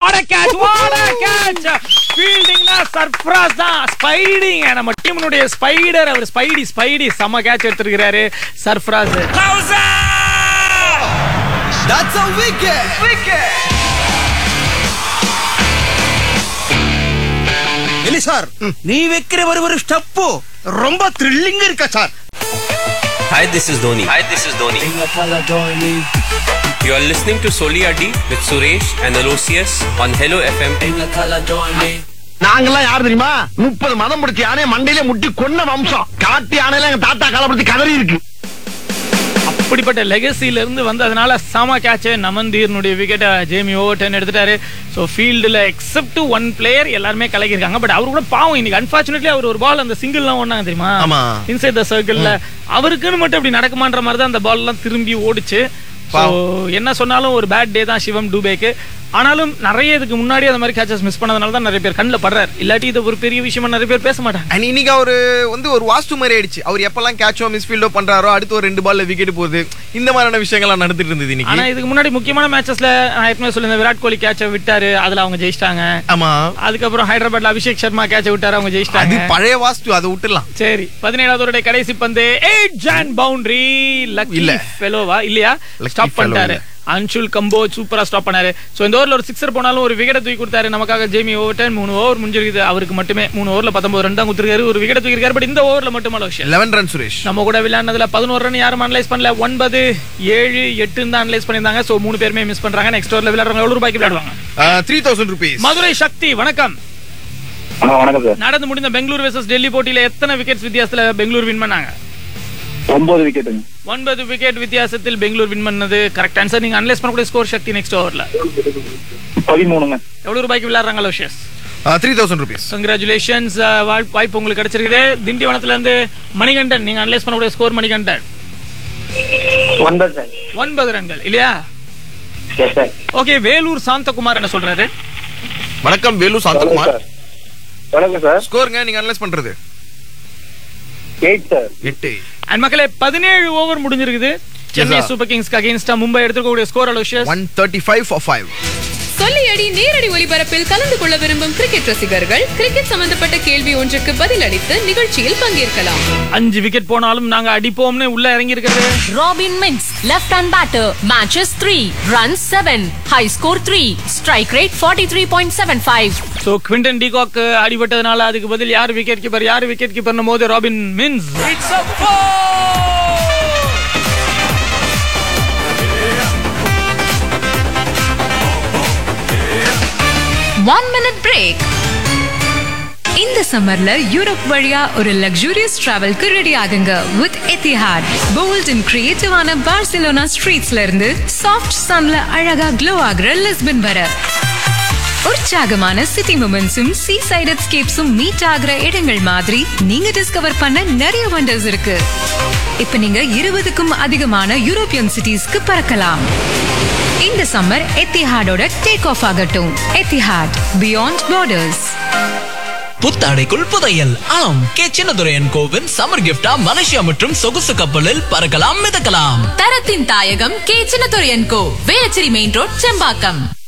வாட கேட்ச் வாட catch ஃபீல்டிங்னா surprise தான் ஸ்பைடிங் நம்ம டீமுடைய ஸ்பைடர் அவர் ஸ்பைடி ஸ்பைடி செம கேட்ச் எடுத்திருக்கிறாரு சர்ஃப்ராஸ் That's a wicket. ಎಲ್ಲಿ ಸರ್ ನೀವೆಕ್ರೆ ಬರುವ ಸ್ಟೆಪ್ಪು ரொம்ப ಥ್ರಿಲ್ಲಿಂಗ್ ಇರ್ಕ sir Hi, this is Dhoni. Hi, this is Dhoni. You are listening to Soli Adi with Suresh and Aloysius on Hello FM. நாங்கெல்லாம் யாரு தெரியுமா முப்பது மதம் பிடிச்ச யானையை மண்டையில முட்டி கொன்ன வம்சம் காட்டு யானையில எங்க தாத்தா காலப்படுத்தி கதறி இருக்கு அப்படிப்பட்ட லெகசில இருந்து வந்ததுனால சம கேட்ச் நமந்தீர்னுடைய விக்கெட்டை ஜேமி ஓவர்டன் எடுத்துட்டாரு ஸோ ஃபீல்டில் எக்ஸப்ட் ஒன் பிளேயர் எல்லாருமே கலக்கிருக்காங்க பட் அவர் கூட பாவம் இன்னைக்கு அன்பார்ச்சுனேட்லி அவர் ஒரு பால் அந்த சிங்கிள்லாம் ஒண்ணாங்க தெரியுமா ஆமா. இன்சைட் த சர்க்கிள்ல அவருக்குன்னு மட்டும் இப்படி நடக்குமான்ற மாதிரி தான் அந்த பால் எல்லாம் திரும்பி ஓடிச்சு ஸோ என்ன சொன்னாலும் ஒரு பேட் டே தான் சிவம் டூபேக்கு ஆனாலும் நிறைய இதுக்கு முன்னாடி அந்த மாதிரி கேச்சஸ் மிஸ் பண்ணதுனால தான் நிறைய பேர் கண்ணில் படுறாரு இல்லாட்டி இது ஒரு பெரிய விஷயமா நிறைய பேர் பேச மாட்டாங்க அண்ட் இன்னைக்கு அவரு வந்து ஒரு வாஸ்து மாதிரி ஆயிடுச்சு அவர் எப்பெல்லாம் கேட்சோ மிஸ்ஃபீல்டோ பண்றாரோ அடுத்து ஒரு ரெண்டு பால்ல விக்கெட் போகுது இந்த மாதிரியான விஷயங்கள்லாம் நடந்துட்டு இருந்தது ஆனா இன்னைக்கு இதுக்கு முன்னாடி முக்கியமான மேட்சஸ்ல நான் ஏற்கனவே சொல்லியிருந்தேன் விராட் கோலி கேட்சை விட்டாரு அதுல அவங்க ஜெயிச்சிட்டாங்க ஆமா அதுக்கப்புறம் ஹைதராபாத்ல அபிஷேக் சர்மா கேட்ச விட்டாரு அவங்க அது ஜெயிச்சிட்டாங்க பழைய வாஸ்து அதை விட்டுலாம் சரி பதினேழாவது கடைசி பந்து எயிட் ஜான் பவுண்டரி லக்கி இல்ல. ஃபெலோவா இல்லையா Lucky ஸ்டாப் fellow பண்ணிட்டாரு இல்ல. அன்ஷுல் கம்போ சூப்பரா ஸ்டாப் பண்ணாரு சோ இந்த ஓவர்ல ஒரு சிக்ஸர் போனாலும் ஒரு விக்கெட் தூக்கி கொடுத்தாரு நமக்காக ஜேமி ஓவர்டன் மூணு ஓவர் முடிஞ்சிருக்குது அவருக்கு மட்டுமே மூணு ஓவர்ல பத்தொன்பது ரன் தான் கொடுத்துருக்காரு ஒரு விக்கெட் தூக்கிருக்காரு பட் இந்த ஓவர்ல மட்டும் அலோஷன் லெவன் ரன் சுரேஷ் நம்ம கூட விளையாடுனதுல பதினோரு ரன் யாரும் அனலைஸ் பண்ணல ஒன்பது ஏழு எட்டுன்னு தான் அனலைஸ் பண்ணியிருந்தாங்க சோ மூணு பேருமே மிஸ் பண்றாங்க நெக்ஸ்ட் ஓவர்ல விளையாடுறவங்க எவ்வளவு ரூபாய்க்கு விளையாடுவாங்க three thousand rupees Madurai Sakthi வணக்கம் வணக்கம் சார் நடந்து முடிந்த பெங்களூர் வெர்சஸ் டெல்லி போட்டியில எத்தனை விக்கெட்ஸ் வித்தியாசத்துல பெங்களூர் வின் பண்ணாங்க ஒன்பது விக்கெட்டுங்க ஒன்பது விக்கெட் வித்தியாசத்தில் பெங்களூர் வின் பண்ணது கரெக்ட் ஆன்சர் நீங்க அனலைஸ் பண்ணக்கூடிய ஸ்கோர் சக்தி நெக்ஸ்ட் ஓவர்ல பதிமூணுங்க எவ்வளவு ரூபாய்க்கு விளையாடுறாங்க Aloysius three thousand rupees congratulations வாய்ப்பு உங்களுக்கு கிடைச்சிருக்குது திண்டிவனத்துல இருந்து மணிகண்டன் நீங்க அனலைஸ் பண்ணக்கூடிய ஸ்கோர் மணிகண்டன் ஒன்பது சார் ஒன்பது ரன்கள் இல்லையா yes sir okay Vellore Santhakumar என்ன சொல்றாரு வணக்கம் வேலு சாந்தகுமார் சார் வணக்கம் சார் ஸ்கோருங்க நீங்க அனலைஸ் பண்றது எயிட் சார் எட்டு அண்ட் மக்களே பதினேழு ஓவர் முடிஞ்சிருக்குது சென்னை sir. சூப்பர் கிங்ஸ்க்கு அகைன்ஸ்டா மும்பை எடுத்துக்கக்கூடிய score Aloysius one thirty five for five சொல்லியடி நேரடி ஒலிபரப்பில் கலந்து கொள்ள விரும்பும் கிரிக்கெட் ரசிகர்கள் கிரிக்கெட் சம்பந்தப்பட்ட கேள்வி ஒன்றுக்கு பதிலளித்து நிகழ்ச்சியில் பங்கேற்கலாம் அஞ்சு விக்கெட் போனாலும் நாங்க அடிப்போம்னு உள்ள இறங்கி இருக்கிறது Robin Mintz, left hand batter, matches 3, runs 7, high score 3, strike rate 43.75. So Quinton de Kock அடிபட்டதுனால அதுக்கு பதில் யார் விக்கெட் கீப்பர் யார் விக்கெட் கீப்பர் போது Robin Minz one minute break இந்த சம்மர்ல யூரோப் வழியா ஒரு லக்ஸூரியஸ் டிராவல்க்கு ரெடி ஆகுங்க வித் எத்திஹாட் போல்ட் அண்ட் கிரியேட்டிவான பார்சிலோனா ஸ்ட்ரீட்ஸ்ல இருந்து சாஃப்ட் சன்ல அழகா க்ளோ ஆகுற லிஸ்பன் வர உற்சாகமான சிட்டி மூமெண்ட்ஸும் சீ சைட் எஸ்கேப்ஸும் மீட் ஆகுற இடங்கள் மாதிரி நீங்க டிஸ்கவர் பண்ண நிறைய வண்டர்ஸ் இருக்கு இப்ப நீங்க இருபதுக்கும் அதிகமான யூரோப்பியன் சிட்டிஸ்க்கு பறக்கலாம் இந்த சம்மர் எத்திஹாடோட டேக் ஆஃப் ஆகட்டும் எத்திஹாட் பியாண்ட் பார்டர்ஸ் புத்தாடைக்குள் புதையல் ஆம் கே சின்னதுரையன் கோவின் சம்மர் கிஃப்டா மலேசியா மற்றும் சொகுசு கப்பலில் பறக்கலாம் மிதக்கலாம் தரத்தின் தாயகம் கே சின்னதுரையன் co Velachery main road Sembakkam